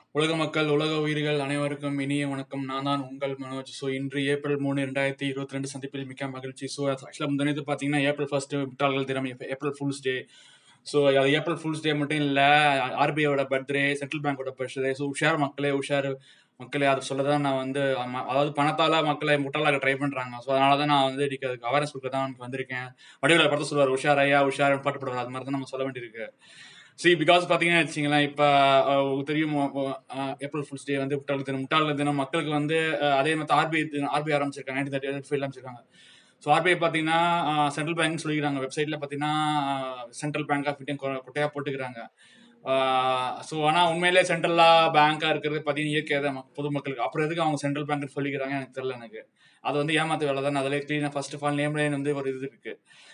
உலக மக்கள், உலக உயிர்கள் அனைவருக்கும் இனிய வணக்கம். நான் தான் உங்கள் மனோஜ். ஸோ இன்று ஏப்ரல் 3, 2022 சந்திப்பில் மிக்க மகிழ்ச்சி. ஸோ ஆக்சுவலா முந்தா நேத்து பார்த்தீங்கன்னா, ஏப்ரல் 1 முட்டாள்கள் தினம், ஏப் ஏப்ரல் ஃபூல்ஸ் டே. ஸோ அது ஏப்ரல் ஃபூல்ஸ் டே மட்டும் இல்ல, ஆர்பிஐயோட பர்த்டே, சென்ட்ரல் பேங்கோட பர்த்டே. ஸோ உஷார் மக்களே, உஷார் மக்களே அத சொல்ல தான் நான் வந்து அம அதாவது பணத்தால மக்களை முட்டாளாக்க ட்ரை பண்றாங்க. ஸோ அதனால தான் நான் வந்து இன்னைக்கு அதுக்கு அவேர்னஸ் குடுக்க தான் வந்திருக்கேன். வடிவேலு படத்துல சொல்லுவாரு, "உஷார் ஐயா உஷார்ன்னு" பாட்டு பாடுவாரு. அது மாரி தான் நம்ம சொல்ல வேண்டியிருக்கு. சி பிகாஸ் பார்த்தீங்கன்னு வச்சுக்கங்களேன், இப்ப அ தெரியும் ஒ அ ஏப்ரல் ஃபூல்ஸ் டே வந்து முட்டாள்கள் தினம். முட்டாள்கள் தினம் மக்களுக்கு வந்து அ அதே மாரி ஆர்பிஐ தினம் ஆர்பிஐ ஆரம்பிச்சிருக்காங்க. 1935ல ஆரம்பிச்சிருக்காங்க. ஸோ ஆர்பிஐ பார்த்தீங்கன்னா, அ சென்ட்ரல் பேங்க்ன்னு சொல்லிக்கிறாங்க. வெப்சைட்ல பார்த்தீங்கன்னா, சென்ட்ரல் பேங்க் ஆஃப் இந்தியான்னு கொ குட்டையா போட்டுக்கிறாங்க. ஆ ஸோ ஆனா உண்மையிலேயே சென்ட்ரலா பேங்கா இருக்கிறது பார்த்தீங்கன்னா, இயற்கை தான் மக் பொதுமக்களுக்கு. அப்புறம் எதுக்கு அவங்க சென்ட்ரல் பேங்க்ன்னு சொல்லிக்கிறாங்க எனக்கு தெரியல எனக்கு. அது வந்து ஏமாத்து வேல தானே. அதிலேயே கிளீனா ஃபர்ஸ்ட் ஆஃப் ஆல் நேம்லயே வந்து ஒரு இது இருக்கு.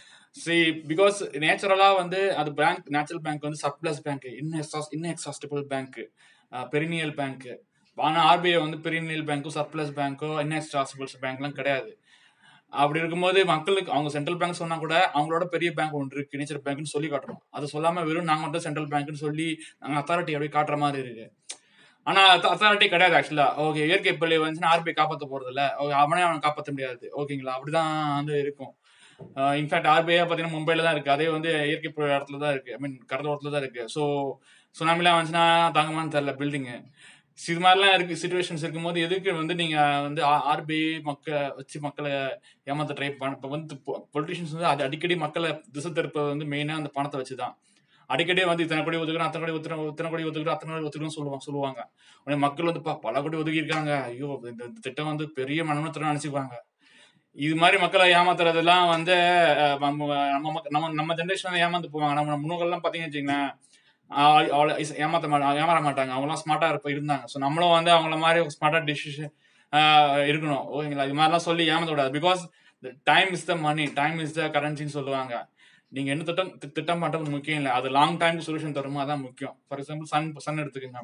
சி பிகாஸ் நேச்சுரலா வந்து அது பேங்க் நேச்சுரல் பேங்க் வந்து சர்ப்ளஸ் பேங்க். இன்எக்ஸாஸ் inexhaustible bank. A perennial bank. ஆனா ஆர்பிஐ வந்து பெரினியல் பேங்க்கோ, சர்ப்ளஸ் பேங்க்கோ, இன்எக்ஸாஸ்டிபிள்ஸ் பேங்க்லாம் கிடையாது. அப்படி இருக்கும்போது மக்களுக்கு அவங்க சென்ட்ரல் பேங்க் சொன்னா கூட, அவங்களோட பெரிய பேங்க் ஒண்ணு இருக்கு. நேச்சர் பேங்க்ன்னு சொல்லி காட்டணும். அத சொல்லாம வெறும் நாங்க மட்டும் சென்ட்ரல் பேங்க்ன்னு சொல்லி, நாங்க அத்தாரிட்டி அப்படியே காட்டுற மாரி இருக்கு. ஆனா அத்த அத்தாரிட்டி கிடையாது ஆக்சுவலா. ஓகே இயற்கை பேரழிவு வந்துச்சுன்னா ஆர்பிஐ காப்பாத்த போறதில்ல. ஓகே அவனே அவன காப்பாத்த முடியாது. ஓகேங்களா? அப்படிதான் வந்து இருக்கும். அ இன்ஃபாக்ட் ஆர்பிஐயே பார்த்தீங்கன்னா, மும்பைல தான் இருக்கு. அதே வந்து இயற்கை பேரழிவு இடத்துல தான் இருக்கு. ஐ மீன் கடலோரத்துல தான் இருக்கு. ஸோ சுனாமிலாம் வந்துச்சுன்னா தாங்குமான்னு தெரியல பில்டிங்கு. ஸோ இது மாரிலாம் இருக்கு சிச்சுவேஷன்ஸ் இருக்கும்போது, எதுக்கு வந்து நீங்க வந்து ஆ ஆர்பிஐ மக்க வச்சு மக்கள ஏமாத்த ட்ரை பண் இப்ப வந்து பொ பொலிட்டிஷியன்ஸ் வந்து அது அடிக்கடி மக்கள திசை திருப்புறது வந்து மெயினா அந்த பணத்த வச்சு தான். அடிக்கடி வந்து இத்தன கோடி ஒதுக்குறோம், அத்தன கோடி ஒதுக்குறோம், இத்தன கோடி ஒதுக்குறோம், அத்தன கோடி ஒதுக்குறோம்னு சொல்லுவா சொல்லுவாங்க. உடனே மக்கள் வந்து "அப்பா பல கோடி ஒதுக்கியிருக்காங்க. ஐயோ! இந்த இந்த திட்டம் வந்து பெரிய மனநலத்திட்டம்னு" நெனச்சுக்குவாங்க. இது மாரி மக்கள ஏமாத்துறதெல்லாம் வந்து அ நம்ம நம்ம மக் நம்ம நம்ம ஜெனரேஷன்ல ஏமாந்து போவாங்க. நம்ம முன்னோர்கள்லாம் பார்த்தீங்கன்னு வச்சுக்கங்களேன், ஆ அவ்வள இஸ் ஏமாத்த மாட்டா ஏமாற மாட்டாங்க. அவங்கலாம் ஸ்மார்ட்டா இருப்ப இருந்தாங்க. ஸோ நம்மளும் வந்து அவங்கள மாரி ஸ்மார்ட்டா டிசிஷன் ஆ இருக்கணும். ஓகேங்களா? இது மாரிலாம் சொல்லி ஏமாத்தக்கூடாது. Because time is the money. Time is the கரன்சின்னு சொல்லுவாங்க. நீங்க என்ன திட்டம் தி திட்டம் பண்றது முக்கியம் இல்ல. அது லாங் டைம்க்கு சொல்யூஷன் தருமா அதான் முக்கியம். ஃபார் எக்ஸாம்பிள் சன் சன் எடுத்துக்கங்க.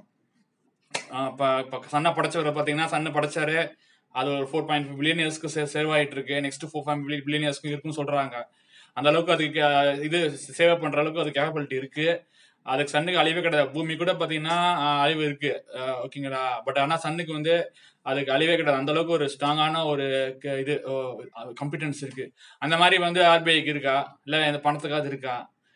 ஆ இப்ப இப்ப சன்ன படைச்சவரு பார்த்தீங்கன்னா, சன்ன படைச்சாரு. அது ஒரு 4.5 பில்லியன் இயர்ஸ்க்கு சே சேவ் ஆயிட்டு இருக்கு. நெக்ஸ்ட் 4.5 பிலி பில்லியன் இயர்ஸ்க்கு இருக்குன்னு சொல்றாங்க. அந்த அளவுக்கு அதுக்கு அ இது சேவ் பண்ற அளவுக்கு அது கேப்பபிலிட்டி இருக்கு. அதுக்கு சன்னுக்கு அழிவே கிடையாது. பூமி கூட பார்த்தீங்கன்னா, அ அழிவு இருக்கு. அ ஓகேங்களா? பட் ஆனா சன்னுக்கு வந்து அதுக்கு அழிவே கிடையாது. அந்த அளவுக்கு ஒரு ஸ்ட்ராங்கான ஒரு க இது ஒ காம்பிட்டன்ஸ் இருக்கு. அந்த மாரி வந்து ஆர்பிஐக்கு இருக்கா? இல்ல இந்த பணத்துக்காவது இருக்கா?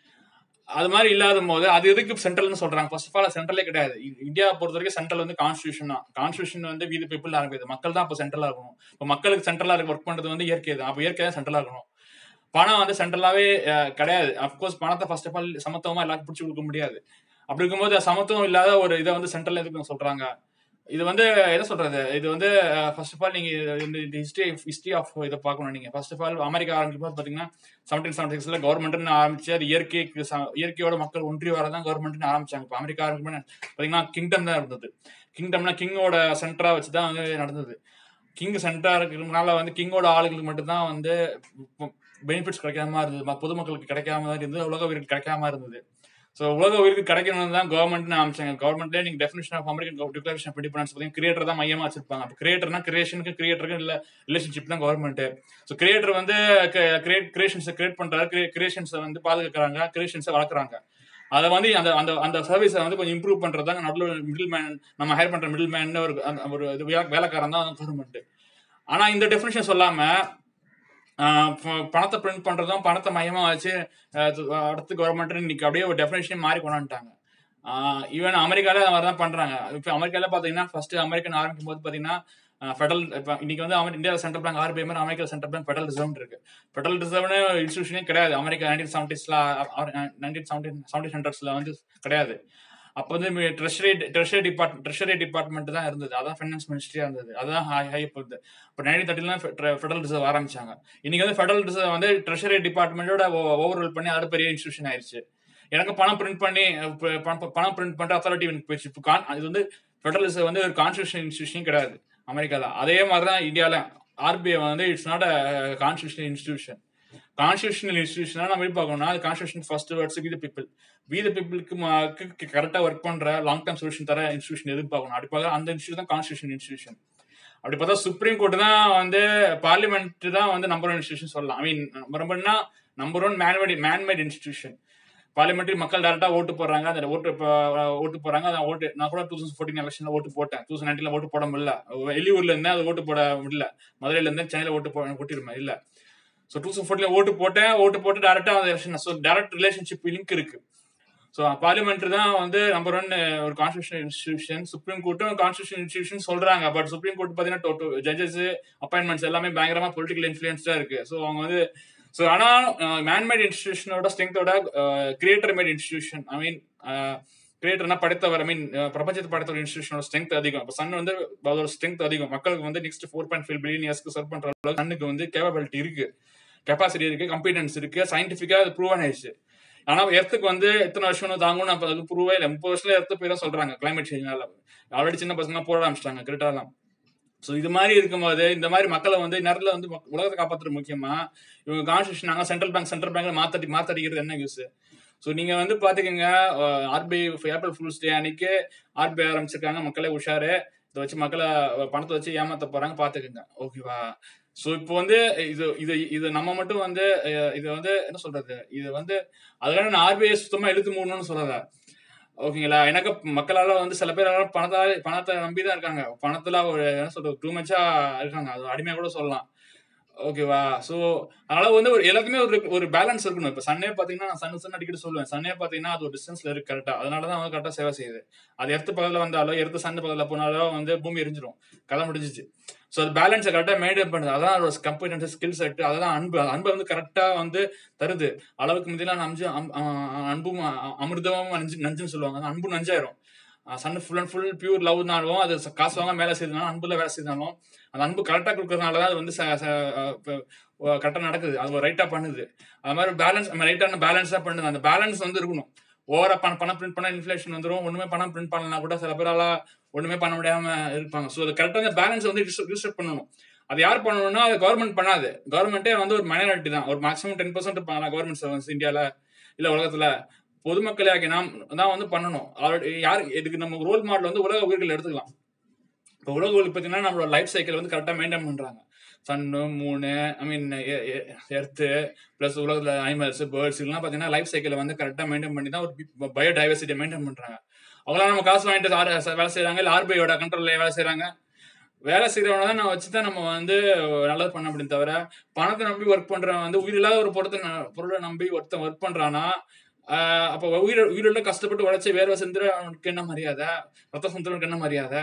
அது மாரி இல்லாதம்போது, அது எதுக்கு சென்ட்ரல்ன்னு சொல்றாங்க? ஃபர்ஸ்ட் ஆஃப் ஆல் சென்ட்ரலே கிடையாது. இ இந்தியாவ பொறுத்தவரைக்கும் சென்ட்ரல் வந்து கான்ஸ்டிடியூஷன் தான். கான்ஸ்டிடியூஷன் வந்து வி த பீப்பிள்னு ஆரம்பிக்குது. மக்கள் தான் அப்ப சென்ட்ரலா இருக்கணும். இப்ப மக்களுக்கு சென்ட்ரலா இருக்க ஒர்க் பண்றது வந்து இயற்கை தான். அப்ப இயற்கை தான் சென்ட்ரலா இருக்கணும். பணம் வந்து சென்ட்ரலாவே அ கிடையாது. அஃப்கோர்ஸ் பணத்த ஃபர்ஸ்ட் ஆஃப் ஆல் சமத்துவமா எல்லாருக்கும் பிரிச்சு குடுக்க முடியாது. அப்படி இருக்கும்போது சமத்துவம் இல்லாத ஒரு இத வந்து சென்ட்ரல் எதுக்குன்னு சொல்றாங்க? இது வந்து என்ன சொல்றது? இது வந்து அ ஃபர்ஸ்ட் ஆஃப் ஆல் நீங்க இந்த இந்த ஹிஸ்டரி ஹிஸ்டரி ஆஃப் இத பார்க்கணும் நீங்க. ஃபர்ஸ்ட் ஆஃப் ஆல் அமெரிக்கா ஆரம்பிக்கும்போது பார்த்தீங்கன்னா, 1776ல கவர்ன்மெண்ட்ன்னு ஆரம்பிச்சு, அது இயற்கைக்கு ச இயற்கையோட மக்கள் ஒன்றி வர தான் கவர்ன்மெண்ட்ன்னு ஆரம்பிச்சாங்க. இப்ப அமெரிக்கா ஆரம்பிக்கும்போது பார்த்தீங்கன்னா, கிங்டம் தான் இருந்தது. கிங்டம்னா கிங்கோட சென்டரா வச்சு தான் வந்து நடந்தது. கிங் சென்டரா இருக்கிறதுனால வந்து கிங்கோட ஆளுங்களுக்கு மட்டும் தான் வந்து ப் பெனிஃபிட்ஸ் கிடைக்காம இருந்தது. ம பொதுமக்களுக்கு கிடைக்காம தான் இருந்தது. உலக உயிருக்கு கிடைக்காம இருந்தது. ஸோ உலக உயிருக்கு கிடைக்கணும்னு தான் கவர்ன்மெண்ட்ன்னு ஆரம்பிச்சாங்க. கவர்ன்மெண்ட்லயே நீங்க டெஃபினிஷன் ஆஃப் அமெரிக்கன் கவ் டிக்ளரேஷன் ஆஃப் இண்டிபெண்டன்ஸ் பார்த்தீங்கன்னா, கிரியேட்டர் தான் மையமா வச்சிருப்பாங்க. அப்ப கிரியேட்டர்னா கிரியேஷனுக்கு கிரியேட்டருக்கும் இல்ல ரிலேஷன்ஷிப் தான் கவர்ன்மெண்ட். ஸோ கிரியேட்டர் வந்து க கிரியேட் கிரியேஷன்ஸ கிரியேட் பண்றாரு. கிரி கிரியேஷன்ஸ வந்து பாதுகாக்கிறாங்க. கிரியேஷன்ஸ வளர்க்குறாங்க. அத வந்து அந்த அந்த அந்த சர்வீஸ வந்து கொஞ்சம் இம்ப்ரூவ் பண்றது தான் நடுவுல மிடில் மேன் நம்ம ஹையர் பண்ற மிடில் மேன்னு ஒரு அந்த ஒரு இது வே வேலைக்காரன் தான் கவர்ன்மெண்ட். ஆனா இந்த டெஃபினிஷன் சொல்லாம, ஆ ப பணத்த பிரிண்ட் பண்றதும், பணத்த மையமா வச்சு அ து அடுத்து கவர்ன்மெண்ட்ன்னு இன்னைக்கு அப்படியே ஒரு டெஃபினிஷனே மாறி கொண்டு வந்துட்டாங்க. ஆ ஈவன் அமெரிக்கால அந்த மாரி தான் பண்றாங்க. இப்ப அமெரிக்கால பார்த்தீங்கன்னா, ஃபர்ஸ்ட் அமெரிக்கன் ஆரம்பிக்கும்போது பார்த்தீங்கன்னா, அ ஃபெடரல் இப்ப இன்னைக்கு வந்து அமெரி இந்தியால சென்ட்ரல் பேங்க் ஆர்பிஐ மாரி அமெரிக்கால சென்ட்ரல் பேங்க் ஃபெடரல் ரிசர்வ்ன்னு இருக்கு. ஃபெடரல் ரிசர்வ்ன்னு இன்ஸ்டிடியூஷனே கிடையாது. அமெரிக்கா 1970ஸ்ல அ அ 1970 1700ஸ்ல வந்து கிடையாது. அப்ப வந்து மி ட்ரெஷரி ட்ரெஷரி டிபார்ட் ட்ரெஷரி டிபார்ட்மெண்ட் தான் இருந்தது. அதான் ஃபைனான்ஸ் மினிஸ்ட்ரியா இருந்தது. அதான் ஹை ஹை இப்ப இப்ப 1930ல தான் ஃபெ ஃபெடரல் ரிசர்வ் ஆரம்பிச்சாங்க. இன்னைக்கு வந்து ஃபெடரல் ரிசர்வ் வந்து ட்ரெஷரி டிபார்ட்மெண்டோட ஓ ஓவர்ரூல் பண்ணி அது பெரிய இன்ஸ்டிடியூஷன் ஆயிருச்சு. எனக்கு பணம் பிரிண்ட் பண்ணி ப ப பணம் பிரிண்ட் பண்ற அத்தாரிட்டி எனக்கு போயிருச்சு. இப்ப கான் இது வந்து ஃபெடரல் ரிசர்வ் வந்து ஒரு கான்ஸ்டிடியூஷனல் இன்ஸ்டிடியூஷனே கிடையாது. அமெரிக்கால. அதே மாரி தான் இந்தியால. ஆர்பிஐ வந்து it's not a constitutional institution. Constitutional இன்ஸ்டிடியூஷனா நம்ம எப்படி பார்க்கணும்னா, அது constitution first words we the people. We the பீப்பிள்க்கு ம க்கு கரெக்ட்டா ஒர்க் பண்ற லாங் டெர்ம் சொல்யூஷன் தர இன்ஸ்டிடியூஷன் எதுன்னு பார்க்கணும். அப்படி பார்த்தா அந்த இன்ஸ்டிடியூஷன் தான் கான்ஸ்டிடியூஷன் இன்ஸ்டிடியூஷன். அப்படி பார்த்தா சுப்ரீம் கோர்ட் தான் வந்து பார்லிமென்ட் தான் வந்து நம்பர் ஒன் இன்ஸ்டிடியூஷன் சொல்லலாம். ஐ மீன் நம்பர் ஒன்னா number one man made man made institution. Parliamentary மக்கள் டேரக்டா ஓட்டு போடுறாங்க அந்த ஓட்டு இப்போ ஓட்டு போடுறாங்க அந்த ஓட்டு நான் கூட டூ தௌசண்ட் ஃபோர்டீன் எலெக்ஷன்ல ஓட்டு போட்டேன் டூ தௌசண்ட் நைன்டீன்ல ஓட்டு போட முடியல வெளியூர்ல இருந்தேன் அது ஓட்டு போட முடியல மதுரையில இருந்தேன் சென்னையில ஓட்டு போட ஓட்டிருமே இல்ல ஸோ டூ தௌசண்ட் ஃபோர்டீன்ல ஓட்டு போட்டேன் ஓட்டு போட்டு டேரக்டா அந்த election so direct relationship link இருக்கு ஸோ பார்லிமெண்ட் தான் வந்து நம்பர் ஒன் ஒரு கான்ஸ்டியூஷன் இன்ஸ்டிடியூஷன் சுப்ரீம் கோர்ட்டும் கான்ஸ்டியூஷன் இன்ஸ்டிடியூஷன் சொல்றாங்க பட் சுப்ரீம் கோர்ட் பார்த்தீங்கன்னா ஜட்ஜஸ் அப்பாயின்மெண்ட்ஸ் எல்லாமே பயங்கரமா பொலிட்டிக்கல் இன்ஃபுளுன்ஸ்டா இருக்கு ஸோ அவங்க வந்து ஸோ ஆனா மேன்மேட் இன்ஸ்டிடியூஷனோட ஸ்ட்ரென்த்தோட creator made institution I mean கிரியேட்டர்னா படைத்தவர் ஐ மீன் பிரபஞ்சத்தை படைத்தவர் இன்ஸ்டிடியூஷனோட ஸ்ட்ரென்த் அதிகம் இப்போ சன் வந்து அதோட ஸ்ட்ரென்த் அதிகம் மக்களுக்கு வந்து next four point five billion இயர்ஸ்க்கு சர்வ் பண்ற அளவுக்கு சன்னுக்கு வந்து கேப்பபிலிட்டி இருக்கு கெப்பாசிட்டி இருக்கு கம்பீட்டன்ஸ் இருக்கு சயின்டிஃபிக்கா அது ப்ரூவ் ஆயிடுச்சு ஆனா எர்த்துக்கு வந்து எத்தனை வருஷம் தாங்கும் அப்ப அது ப்ரூவே இல்லை முப்பது வருஷத்துல எர்த்து போய் தான் சொல்றாங்க கிளைமேட் சேஞ்ச்னால ஆல்ரெடி சின்ன பசங்க போட ஆரம்பிச்சிட்டாங்க கிரிட்டாலாம் ஸோ இது மாதிரி இருக்கும்போது இந்த மாதிரி மக்களை வந்து நேரத்தில் வந்து மக்க- உலகத்தை காப்பாற்றுறது முக்கியமா இவங்க கான்ஸ்டியூஷன் நாங்கள் சென்ட்ரல் பேங்க் சென்ட்ரல் பேங்க்ல மாத்தடி மாத்தடிக்கிறது என்ன யூஸ் ஸோ நீங்க வந்து பாத்துக்கோங்க ஆர்பிஐ ஏப்ரல் ஃபுல்ஸ் டே அன்னைக்கு ஆர்பிஐ ஆரம்பிச்சிருக்காங்க மக்களே உஷாரு இதை வச்சு மக்களை அஹ், பணத்தை வச்சு ஏமாத்த போறாங்க பாத்துக்கோங்க ஓகேவா ஸோ இப்போ வந்து இது இது இது நம்ம மட்டும் வந்து அஹ், இது வந்து என்ன சொல்றது இது வந்து அதுக்காக நான் ஆர்பிஐ சுத்தமா இழுத்து மூடணும்னு சொல்லல ஓகேங்களா எனக்கு மக்களால வந்து சில பேர் பணத்தால பணத்தை நம்பி தான் இருக்காங்க பணத்துல ஒரு என்ன சொல்றது டூ மச்சா இருக்காங்க அது அடிமையா கூட சொல்லலாம் ஓகேவா சோ அதனால வந்து ஒரு எல்லாத்துக்குமே ஒரு ஒரு பேலன்ஸ் இருக்கணும் இப்ப சன்னே பாத்தீங்கன்னா நான் சன்னு சன்னு அடிக்கடி சொல்லுவேன் சன்னே பாத்தீங்கன்னா அது ஒரு டிஸ்டன்ஸ்ல இருக்கு கரெக்டா அதனாலதான் வந்து கரெக்டா சேவை செய்யுது அது எடுத்து பக்கத்துல வந்தாலோ எடுத்து சன்னு பக்கத்துல போனாலோ வந்து பூமி எரிஞ்சிரும் கதை முடிஞ்சிச்சு ஸோ அது பேலன்ஸை கரெக்டாக மெயின்டைன் பண்ணுது அதான் அதோட கம்பெட்டன்ஸ் ஸ்கில் செட் அதான் அன்பு அன்பை வந்து கரெக்டாக வந்து தருது அளவுக்கு முந்திலாம் நஞ்சு அம்- அ- அன்பும் அ- அமிர்தமும் நஞ்சு நஞ்சுன்னு சொல்லுவாங்க அந்த அன்பு நஞ்சாயிரும் sun full and full pure லவ்னாலும் அது ச- காசு வாங்க வேலை செய்யறதுனாலும் அன்புல வேலை செய்தாலும் அந்த அன்பு கரெக்டாக கொடுக்கறதுனால தான் அது வந்து கரெக்டாக நடக்குது அது ரைட்டாக பண்ணுது அது மாதிரி பேலன்ஸ் நம்ம ரைட்டான பேலன்ஸாக பண்ணுது அந்த பேலன்ஸ் வந்து இருக்கணும் ஓவரா பணம் பணம் பிரிண்ட் பண்ணா இன்ஃபிளேஷன் வந்துரும் ஒண்ணுமே பணம் பிரிண்ட் பண்ணலனா கூட சில பேரால ஒண்ணுமே பண்ண முடியாம இருப்பாங்க ஸோ அது கரெக்டாக அந்த பேலன்ஸ் வந்து ரிஸ்ட்ரிக்ட் பண்ணணும் அது யார் பண்ணணும்னா அது கவர்மெண்ட் பண்ணாது கவர்மெண்ட்டே வந்து ஒரு மைனாரிட்டி தான் ஒரு மேக்ஸிமம் டென் பர்சன்ட் இருப்பாங்க கவர்மெண்ட் சர்வன்ஸ் இந்தியால இல்ல உலகத்துல பொதுமக்களாகி நாம் தான் வந்து பண்ணணும் ஆல்ரெடி யார் இதுக்கு நம்ம ரோல் மாடல் வந்து உலக உயிர்கள் எடுத்துக்கலாம் இப்போ உலக உயிர் பார்த்தீங்கன்னா நம்மளோட லைஃப் சைக்கிள் வந்து கரெக்டாக மெயின்டைன் பண்றாங்க சன்னு மூணு ஐ மீன் எர்த்து ப்ளஸ் உலகத்தில் அனிமல்ஸ் பேர்ட்ஸ் இதெல்லாம் பார்த்தீங்கன்னா லைஃப் சைக்கிளை வந்து கரெக்டாக மெயின்டைன் பண்ணி தான் ஒரு பயோடைவர்சிட்டியை மெயின்டைன் பண்றாங்க அவங்களாம் நம்ம காசு வாங்கிட்டு ஆர் வேலை செய்றாங்க இல்லை ஆர்பிஐயோட கண்ட்ரோல்ல வேலை செய்றாங்க வேலை செய்யறவன தான் நான் வச்சு தான் நம்ம வந்து நல்லது பண்ண முடியும் தவிர பணத்தை நம்பி ஒர்க் பண்றவன் வந்து உயிரில்லாத ஒரு பொருளை ந- பொருளை நம்பி ஒருத்தன் ஒர்க் பண்றானா ஆஹ் அப்ப உயிர் உயிரோட கஷ்டப்பட்டு உழைச்ச வேர்வை செஞ்சு அவனுக்கு என்ன மரியாதை ரத்த சந்திரனுக்கு என்ன மரியாதை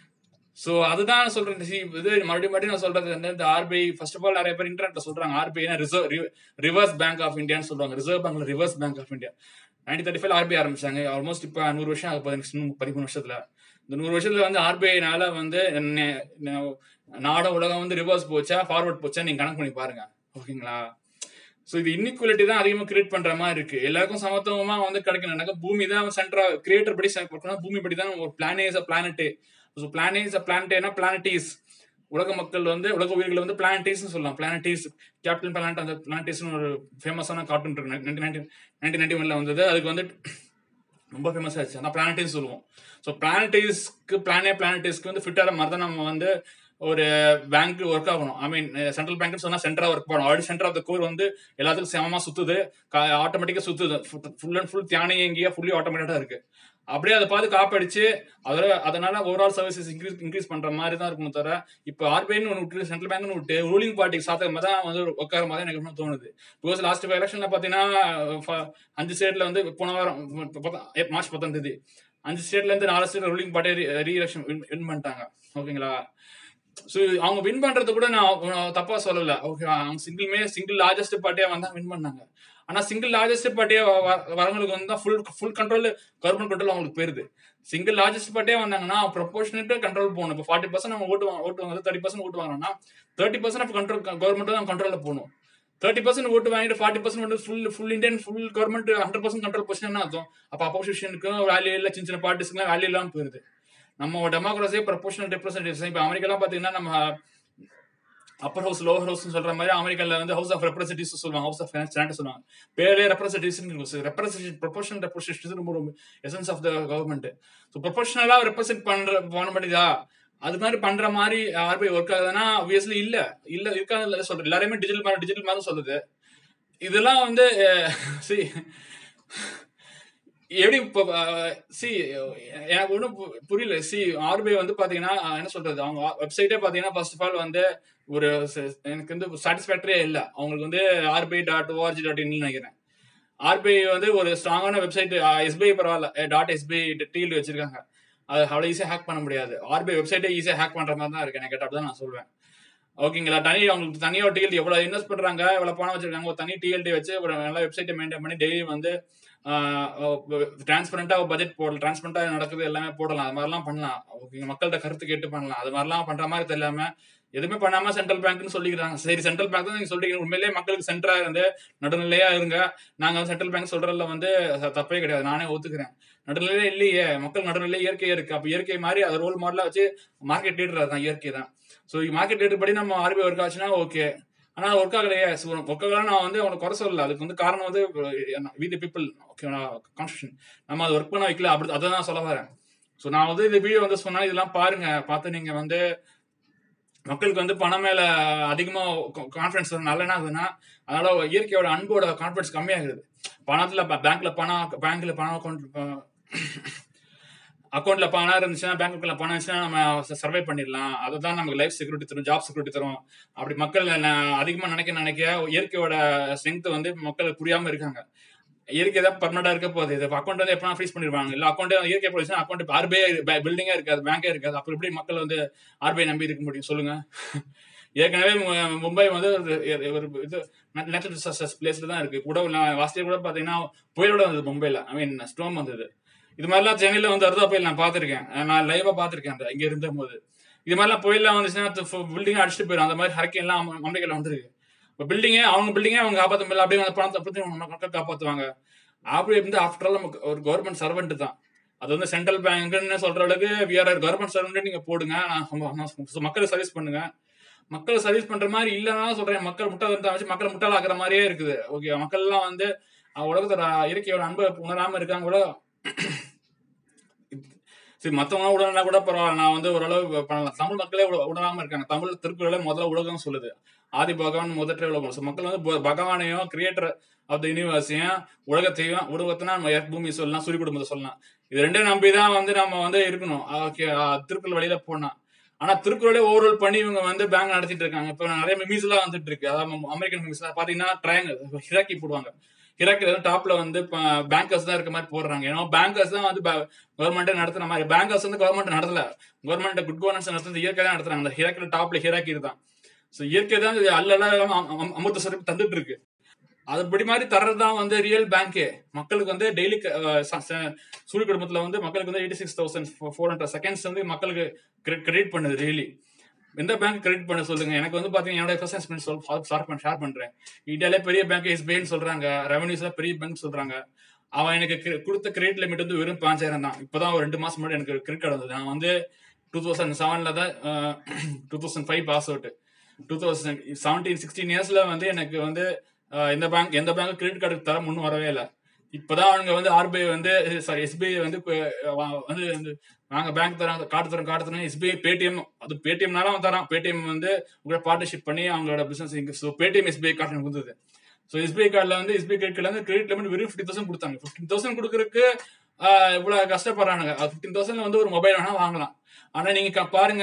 சோ அதுதான் நான் சொல்றேன் see, இது மறுபடியும் மறுபடியும் நான் சொல்றது வந்து இந்த ஆர்பிஐ ஃபர்ஸ்ட் ஆஃப் ஆல் நிறைய பேர் இன்டர்நெட்ல சொல்றாங்க RBI reserve reverse bank of இந்தியான்னு சொல்றாங்க ரிசர்வ் பேங்க்ல reverse bank of India nineteen thirty five RBI ஆரம்பிச்சாங்க ஆல்மோஸ்ட் இப்போ நூறு வருஷம் ஆக போகுது next இன்னும் பதிமூணு வருஷத்துல இந்த நூறு வருஷத்துல வந்து ஆர்பிஐனால வந்து நெ- நெ- நாட உலகம் வந்து ரிவர்ஸ் போச்சா ஃபார்வர்ட் போச்சா நீங்க கணக்கு பண்ணி பாருங்க ஓகேங்களா ஸோ இது இன்இக்வாலிட்டி தான் அதிகமாக கிரியேட் பண்ற மாதிரி இருக்கு எல்லாருக்கும் சமத்துவமா வந்து கிடைக்கணும்னாக்க பூமி தான் சென்ட்ரா கிரியேட்டர் படி பார்க்கணும் பூமி படி தான் ஒரு பிளானே இஸ் அ பிளானட்டு ஸோ பிளானே இஸ் அ பிளானட்டேனா பிளானட்டீஸ் உலக மக்கள் வந்து உலக உயிர்கள் வந்து பிளானட்டீஸ்னு சொல்லலாம் பிளானட்டீஸ் கேப்டன் பிளானட் அந்த பிளானட்டீஸ்னு ஒரு ஃபேமஸான கார்ட்டூன் இருக்கு நைன்டீன் நைன்டீன் நைன்டீன் நைன்டி ஒன்ல வந்தது அதுக்கு வந்து ரொம்ப ஃபேமஸ் ஆச்சு அதான் பிளானட்டீஸ் சொல்லுவோம் ஸோ பிளானட்டீஸ்க்கு பிளானே பிளானட்டீஸ்க்கு வந்து ஃபிட்டான மாதிரி தான் நம்ம வந்து ஒரு பேங்க் ஒர்க் ஆகணும் ஐ மீன் சென்ட்ரல் பேங்க் சொன்னா சென்டரா ஒர்க் பண்ணணும் already center of the core வந்து எல்லாத்துக்கும் சமமா சுத்துது ஆட்டோமேட்டிக்கா சுத்துது ஃபுல் அண்ட் ஃபுல் தியானியங்கியா ஃபுல்லி ஆட்டோமேட்டிக்கா இருக்கு அப்படியே அதை பார்த்து காப்படிச்சு அதில் அதனால ஓவரால் சர்வீசஸ் இன்க்ரீஸ் இன்க்ரீஸ் பண்ற மாதிரி தான் இருக்கணும் தவிர இப்போ ஆர்பிஐன்னு ஒன்று விட்டு சென்ட்ரல் பேங்க்னு விட்டு ரூலிங் பார்ட்டிக்கு சாதகமாக தான் வந்து உட்கார மாதிரி எனக்கு இன்னும் தோணுது பிகாஸ் லாஸ்ட் எலெக்ஷன்ல பார்த்தீங்கன்னா ஃப- அஞ்சு ஸ்டேட்ல வந்து போன வாரம் ப- பத்த- ஏ- மார்ச் பத்தாம் தேதி அஞ்சு ஸ்டேட்ல இருந்து நாலு state ruling party re election win பண்ணிட்டாங்க ஓகேங்களா ஸோ அவங்க வின் பண்றது கூட நான் நான் தப்பா சொல்லல ஓகே அவங்க சிங்கிள்மே சிங்கிள் லார்ஜஸ்ட் பார்ட்டியா வந்தா வின் பண்ணாங்க ஆனா சிங்கிள் லார்ஜஸ்ட் பார்ட்டியா வரவங்களுக்கு வந்து full full control government control அவங்களுக்கு போயிருது சிங்கிள் லார்ஜஸ்ட் பார்ட்டியா வந்தாங்கன்னா ப்ரொபோஷனேட் கண்ட்ரோல் போகணும் இப்போ ஃபார்ட்டி பர்சன்ட் அவங்க ஓட்டு வாங்க- ஓட்டு வாங்க தேர்ட்டி பர்சன்ட் ஓட்டு வாங்கினா thirty percent of control government தான் கண்ட்ரோல்ல போகணும் தேர்ட்டி பர்சன்ட் ஓட்டு வாங்கிட்டு ஃபார்ட்டி பர்சன்ட் வந்து full full Indian full government hundred percent control position என்ன அர்த்தம் அப்போ அப்போசிஷனுக்கும் வேல்யூ இல்லை சின்ன சின்ன பார்ட்டிஸ்க்குலாம் வேல்யூ இல்லாமல் போயிருது நம்ம டெமோக்ரஸியே ப்ரொபோஷனல் ரெப்ரஸன்டேஷன் இப்போ அமெரிக்காலாம் பார்த்தீங்கன்னா நம்ம அப்பர் ஹவுஸ் லோவர் ஹவுஸ் சொல்ற மாதிரி அமெரிக்கால வந்து ஹவுஸ் ஆஃப் ரெப்ரஸன்டேட்டிவ்ஸ் சொல்லுவாங்க ஹவுஸ் ஆஃப் செனட் சொல்லுவாங்க பேரே ரெப்ரஸன்டேஷன் ரெப்ரஸன்டேஷன் ப்ரொபோஷனல் ரெப்ரஸன்டேஷன் ரொம்ப ரொம்ப essence of the government so ப்ரொபோஷனலா ரெப்ரசென்ட் பண்ற பண்ண முடியுதா அது மாதிரி பண்ற மாதிரி ஆர்பிஐ ஒர்க் ஆகுதுன்னா obviously இல்ல இல்ல இருக்காது சொல்றேன் எல்லாருமே டிஜிட்டல் மாதிரி டிஜிட்டல் மாதிரி சொல்லுது இதெல்லாம் வந்து சி எப்படி இப்போ சி எனக்கு ஒன்றும் புரியல சி ஆர்பிஐ வந்து பாத்தீங்கன்னா அஹ், என்ன சொல்றது அவங்க வெப்சைட்டே பாத்தீங்கன்னா ஃபர்ஸ்ட் ஆஃப் ஆல் வந்து ஒரு ச- எனக்கு வந்து சாட்டிஸ்ஃபேக்டரியே இல்லை அவங்களுக்கு வந்து ஆர்பிஐ டாட் ஓஆர்ஜி டாட் இன்னு நினைக்கிறேன் ஆர்பிஐ வந்து ஒரு ஸ்ட்ராங்கான வெப்சைட் எஸ்பிஐ பரவாயில்ல டாட் எஸ்பிஐ டீல் வச்சிருக்காங்க அது அவ்வளோ ஈஸியாக ஹேக் பண்ண முடியாது ஆர்பிஐ வெப்சைட்டே ஈஸியாக ஹேக் பண்ற மாதிரி தான் இருக்கு எனக்கு கேட்டால் தான் நான் சொல்வேன் ஓகேங்களா தனி அவங்களுக்கு தனியாக டிஎல்டி எவ்வளோ இன்வெஸ்ட் பண்றாங்க எவ்வளோ பணம் வச்சிருக்காங்க ஒரு தனி டிஎல்டி வச்சு ஒரு நல்ல வெப்சைட்டை மெயின்டைன் பண்ணி டெய்லி வந்து டிரான்ஸ்பரண்டா பட்ஜெட் போடலாம் டிரான்ஸ்பரண்டா நடக்குது எல்லாமே போடலாம் அது மாதிரிலாம் பண்ணலாம் ஓகேங்க மக்கள்கிட்ட கருத்து கேட்டு பண்ணலாம் அது மாதிரிலாம் பண்ற மாதிரி தெரியலாம எதுவுமே பண்ணாம சென்ட்ரல் பேங்க்னு சொல்லிக்கிறாங்க சரி சென்ட்ரல் பேங்க் தான் நீங்க சொல்றீங்க உண்மையிலேயே மக்களுக்கு சென்டரா இருந்து நடுநிலையா இருங்க நாங்க வந்து சென்ட்ரல் பேங்க் சொல்றதுல வந்து த- தப்பே கிடையாது நானே ஒத்துக்கிறேன் நடுநிலையே இல்லையே மக்கள் நடுநிலை இயற்கையா இருக்கு அப்ப இயற்கை மாதிரி அது ரோல் மாடலா வச்சு மார்க்கெட் லீடர் தான் இயற்கை தான் ஸோ மார்க்கெட் லீடர் படி நம்ம ஆர்பிஐ ஒர்க் ஆச்சுன்னா ஓகே ஆனா ஒர்க் ஆகலையே ஒர்க் ஆகலாம் நான் வந்து அவனுக்கு குறை சொல்லல அதுக்கு வந்து காரணம் வந்து we the people okay constitution நம்ம அதை ஒர்க் பண்ண வைக்கல அப்படி அதை தான் சொல்ல வரேன் ஸோ நான் வந்து இந்த வீடியோ வந்து சொன்னா இதெல்லாம் பாருங்க பார்த்து நீங்க வந்து மக்களுக்கு வந்து பணம் மேல அதிகமா கான்ஃபிடன்ஸ் நல்ல என்ன ஆகுதுன்னா அதனால இயற்கையோட அன்போட கான்ஃபிடன்ஸ் கம்மியாகுது பணத்துல பேங்க்ல பணம் பேங்க்ல பணம் அக்கௌண்ட் அக்கௌண்ட்ல பணம் இருந்துச்சுன்னா பேங்க்குள்ள பணம் இருந்துச்சுன்னா நம்ம சர்வை பண்ணிடலாம் அதுதான் நமக்கு லைஃப் செக்யூரிட்டி தரும் ஜாப் செக்யூரிட்டி தரும் அப்படி மக்கள் ந- அதிகமா நினைக்க நினைக்க இயற்கையோட ஸ்ட்ரென்த் வந்து மக்களுக்கு புரியாம இருக்காங்க இயற்கை தான் பர்மனண்டா இருக்க போகுது இது அக்கௌண்ட் வந்து எப்பனா ஃப்ரீஸ் பண்ணிடுவாங்க இல்ல அக்கௌண்ட் இயற்கை போலீஸ் அக்கௌண்ட் ஆர்பிஐ பில்டிங்கே இருக்காது பேங்கே இருக்காது அப்புறம் எப்படி மக்கள் வந்து ஆர்பிஐ நம்பி இருக்க முடியும் சொல்லுங்க ஏற்கனவே மு- மும்பை வந்து ஒரு ஒரு இது நேச்சுரல் டிசாஸ்டர்ஸ் பிளேஸ்ல தான் இருக்கு கூட லாஸ்ட் இயர் கூட பாத்தீங்கன்னா புயலோட வந்தது மும்பைல ஐ மீன் ஸ்டோம் வந்தது இது மாதிரிலாம் சென்னையில வந்து அறுதா புயல் நான் பார்த்திருக்கேன் நான் லைவா பார்த்திருக்கேன் அந்த இங்க இருந்த போது இது மாதிரிலாம் புயல்லாம் வந்துச்சுன்னா பில்டிங் அடிச்சுட்டு போயிடும் அந்த மாதிரி ஹரிக்கை எல்லாம் அமெ- அமெரிக்கால வந்துருக்கு இப்போ பில்டிங்கே அவங்க பில்டிங்கே அவங்க காப்பாற்ற முடியல அப்படியே அந்த பணத்தை அப்படி அவங்க மக்கள் காப்பாற்றுவாங்க அப்படி இருந்து ஆஃப்டர் ஆல் நமக்கு ஒரு கவர்மெண்ட் சர்வெண்ட் தான் அது வந்து சென்ட்ரல் பேங்க்னு சொல்ற அளவுக்கு விஆர் கவர்மெண்ட் சர்வெண்ட் நீங்க போடுங்க நான் நம்ம- நம்ம மக்களுக்கு சர்வீஸ் பண்ணுங்க மக்கள் சர்வீஸ் பண்ற மாதிரி இல்லைன்னா சொல்றேன் மக்கள் முட்டாள் இருந்தா வச்சு மக்கள் முட்டாளாக்குற மாதிரியே இருக்குது ஓகே மக்கள் எல்லாம் வந்து அஹ், உலகத்தோட இயற்கையோட அன்பை உணராம இருக்காங்க கூட சரி மத்தவங்க உடனே கூட பரவாயில்ல நான் வந்து ஓரளவு பண்ணலாம் தமிழ் மக்களே உண- உணராம இருக்காங்க தமிழ் திருக்குறளே முதல்ல உலகம் சொல்லுது ஆதி பகவான் முதற்ற உலகம் So, மக்கள் வந்து ப- பகவானையும் கிரியேட்டர் ஆஃப் த யூனிவர்ஸையும் உலகத்தையும் உலகத்தினா நம்ம எர்த் பூமி சொல்லலாம் சூரிய குடும்பத்தை சொல்லலாம் இது ரெண்டையும் நம்பி தான் வந்து நம்ம வந்து இருக்கணும் ஓகே திருக்குறள் வழியில போனா ஆனா திருக்குறளே ஓவரால் பண்ணி இவங்க வந்து பேங்க் நடத்திட்டு இருக்காங்க இப்ப நிறைய மிமிஸ் எல்லாம் வந்துட்டு இருக்கு அதாவது அமெரிக்கன் மிமிஸ் எல்லாம் பாத்தீங்கன்னா ட்ரையாங்கல் ஹிராக்கி போடுவாங்க ஹிராக்கில வந்து டாப்ல வந்து பேங்கர்ஸ் தான் இருக்க மாதிரி போடுறாங்க ஏன்னா பேங்கர்ஸ் தான் வந்து கவர்மெண்ட்டே நடத்துற மாதிரி பேங்கர்ஸ் வந்து கவர்மெண்ட் நடத்தல கவர்மெண்ட் குட் கவர்னன்ஸ் நடத்துறது இயற்கை தான் நடத்துறாங்க அந்த ஹிராக்கில டாப்ல ஹிராக்கி தான் ஸோ இயற்கை தான் இது அல்ல அமிர்த சுரப்பி தந்துட்டு இருக்கு அதுபடி மாதிரி தர்றது தான் வந்து ரியல் பேங்கே மக்களுக்கு வந்து டெய்லி சூரிய குடும்பத்துல வந்து மக்களுக்கு வந்து eighty six thousand four hundred seconds வந்து மக்களுக்கு கிரெடிட் பண்ணுது டெய்லி எந்த பேங்க் கிரெடிட் பண்ண சொல்லுங்க எனக்கு வந்து பாத்தீங்கன்னா என்னோட ஃபர்ஸ்ட் எக்ஸ்பீரியன்ஸ் சொல் ஷேர் பண்ண ஷேர் பண்றேன் இந்தியாலே பெரிய பேங்க் எஸ்பிஐன்னு சொல்றாங்க ரெவன்யூஸ்ல பெரிய பேங்க் சொல்றாங்க அவன் எனக்கு cre- கொடுத்த கிரெடிட் லிமிட் வந்து வெறும் பாஞ்சாயிரம் தான் இப்பதான் ஒரு ரெண்டு மாசம் முன்னாடி எனக்கு கிரெடிட் கார்டு வந்தது நான் வந்து டூ தௌசண்ட் செவன்ல தான் two thousand five pass out two thousand seventeen sixteen இயர்ஸ்ல வந்து எனக்கு வந்து அஹ், இந்த பேங்க் எந்த பேங்க் கிரெடிட் கார்டு தர முன்னும் வரவே இல்லை இப்பதான் அவங்க வந்து ஆர்பிஐ வந்து சாரி எஸ்பிஐ வந்து கு- வா- வந்து வந்து நாங்க பேங்க் தரோம் கார்டு தரோம் கார்டு தரோம் எஸ்பிஐ பேடிஎம் அது பேடிஎம்னால அவன் தரான் பேடிஎம் வந்து உங்களோட பார்ட்னர்ஷிப் பண்ணி அவங்களோட பிசினஸ் இங்க ஸோ பேடிஎம் எஸ்பிஐ கார்டு எனக்கு வந்தது ஸோ எஸ்பிஐ கார்டில் வந்து எஸ்பிஐ கிரெடிட்ல வந்து கிரெடிட் லிமிட் வெறும் ஃபிஃப்டி தௌசண்ட் கொடுத்தாங்க ஃபிஃப்டின் தௌசண்ட் கொடுக்குறதுக்கு இவ்வளோ கஷ்டப்படுறானுங்க ஃபிஃப்டின் தௌசண்ட்ல வந்து ஒரு மொபைல் வேணா வாங்கலாம் ஆனா நீங்க க- பாருங்க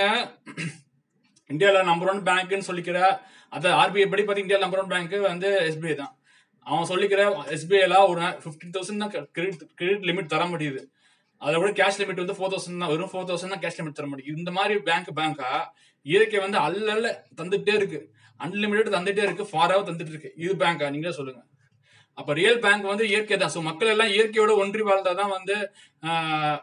இந்தியாவில் நம்பர் ஒன் பேங்க்னு சொல்லிக்கிற அது ஆர்பிஐ படி பார்த்து இந்தியா நம்பர் ஒன் பேங்க் வந்து எஸ்பிஐ தான் அவன் சொல்லிக்கிற எஸ்பிஐல ஒரு ஃபிஃப்டீன் தௌசண்ட் தான் கிரெடிட் கிரெடிட் லிமிட் தர முடியுது அதில் கூட கேஷ் லிமிட் வந்து ஃபோர் தௌசண்ட் தான் வெறும் ஃபோர் தௌசண்ட் தான் கேஷ் லிமிட் தர முடியும் இந்த மாதிரி பேங்க் பேங்கா இயற்கை வந்து அல்ல தந்துட்டே இருக்கு அன்லிமிட்டட் தந்துட்டே இருக்கு ஃபாராக தந்துட்டு இருக்கு இது பேங்கா நீங்களே சொல்லுங்க அப்ப ரியல் பேங்க் வந்து இயற்கை தான் ஸோ மக்கள் எல்லாம் இயற்கையோட ஒன்றி வாழ்ந்தாதான் வந்து ஆஹ்,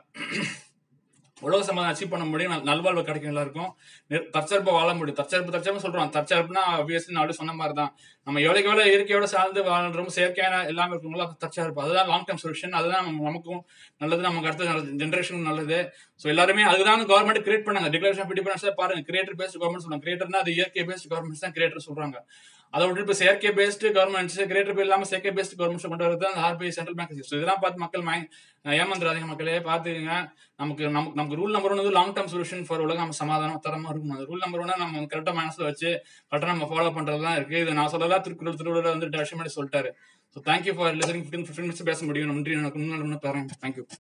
உலக சமாதானம் அச்சீவ் பண்ண முடியும் நல்- நல்வாழ்வு கிடைக்கும் எல்லாருக்கும் நெ- தற்சார்பா வாழ முடியும் தற்சார்பு தற்சார்பு சொல்றோம் தற்சார்புனா ஆப்வியஸ்லி நான் சொன்ன மாதிரி தான் நம்ம எவ்வளவுக்கு எவ்வளவு இயற்கையோட சார்ந்து வாழ்றோம் செயற்கையான எல்லாமே இருக்குங்களோ அது தற்சார்பு அதுதான் லாங் டர்ம் சொல்யூஷன் அதுதான் நம்ம- நமக்கும் நல்லது நமக்கு அடுத்த ஜென்ரேஷனுக்கும் நல்லது ஸோ எல்லாருமே அதுதான் கவர்மெண்ட் கிரியேட் பண்ணாங்க டிக்ளரேஷன் ஆஃப் இண்டிபெண்டன்ஸ் பாருங்க கிரியேட்டர் பேஸ்ட் கவர்மெண்ட் சொல்றாங்க கிரியேட்டர்னா அது இயற்கை பேஸ்ட் கவர்மெண்ட் தான் கிரியேட்டர் சொல்றாங்க அதை விட்டு இப்போ செயற்கை பேஸ்டு கவர்மெண்ட்ஸ் கிரேட்டர் பில் இல்லாமல் செயற்கை பேஸ்டு கவர்மெண்ட்ஸ் கொண்டு வரது அந்த ஆர்பிஐ சென்ட்ரல் பேங்க் ஸோ இதெல்லாம் பார்த்து மக்கள் மய ஏமாந்துடாதீங்க மக்களே பார்த்துக்கங்க நமக்கு நமக்கு நமக்கு ரூல் நம்பர் ஒன் வந்து லாங் டர்ம் சொல்யூஷன் ஃபார் உலகம் நம்ம சமாதானம் தரமா இருக்கும் அந்த ரூல் நம்பர் ஒன் நம்ம கரெக்டாக மனசில் வச்சு கரெக்டாக நம்ம ஃபாலோ பண்ணுறதுலாம் இருக்கு இது நான் சொல்லலாம் திருக்குறள் திருவள்ளுவர் வந்து வருஷம் சொல்லிட்டாரு so thank you for listening fifteen fifteen minutes பேச முடியும் நன்றி எனக்கு முன்னாள் பாருங்க தேங்க்யூ